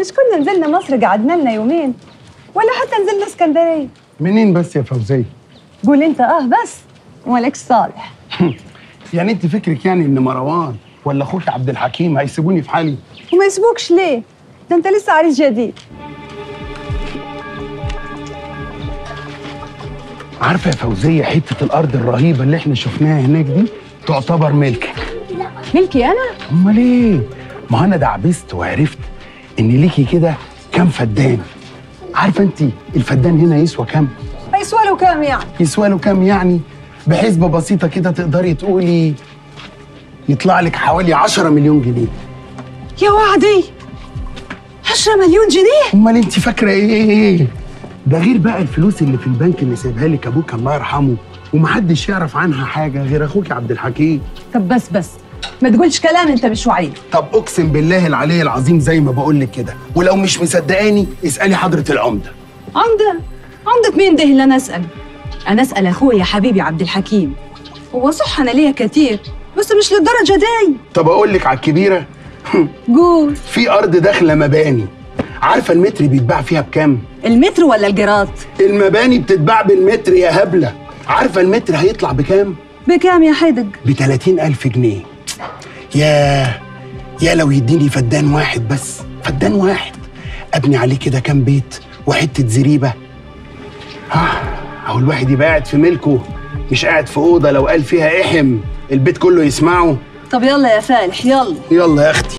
مش كنا نزلنا مصر قعدنا لنا يومين ولا حتى نزلنا اسكندريه منين بس يا فوزيه قول انت اه بس ومالكش صالح يعني انت فكرك يعني ان مروان ولا اخوك عبد الحكيم هيسيبوني في حالي وما يسبوكش ليه ده انت لسه عريس جديد عارفه يا فوزيه حته الارض الرهيبه اللي احنا شفناها هناك دي تعتبر ملكك ملكي انا امال ايه ما انا دعبست وعرفت ان ليكي كده كام فدان عارفه انت الفدان هنا يسوى كام هيسوى له كام يعني يسوى له كام يعني بحسبه بسيطه كده تقدري تقولي يطلع لك حوالي 10 مليون جنيه يا وعدي 10 مليون جنيه امال انت فاكره ايه ده غير بقى الفلوس اللي في البنك اللي سايبها لك ابوك الله يرحمه ومحدش يعرف عنها حاجه غير اخوك عبد الحكيم طب بس بس ما تقولش كلام انت مش وعيد طب اقسم بالله العلي العظيم زي ما بقول لك كده ولو مش مصدقاني اسالي حضره العمده عمدة عمدة مين ده اللي انا اسال انا اسال اخويا حبيبي عبد الحكيم هو صح انا ليا كتير بس مش للدرجه دي طب اقول لك على الكبيره قول في ارض داخله مباني عارفه المتر بيتباع فيها بكام المتر ولا الجرات المباني بتتباع بالمتر يا هبله عارفه المتر هيطلع بكام بكام يا حدق ب ألف جنيه يا يا لو يديني فدان واحد بس فدان واحد ابني عليه كده كام بيت وحته زريبه ها اهو الواحد يبقى قاعد في ملكه مش قاعد في اوضه لو قال فيها احم البيت كله يسمعه طب يلا يا فالح يلا يلا يا اختي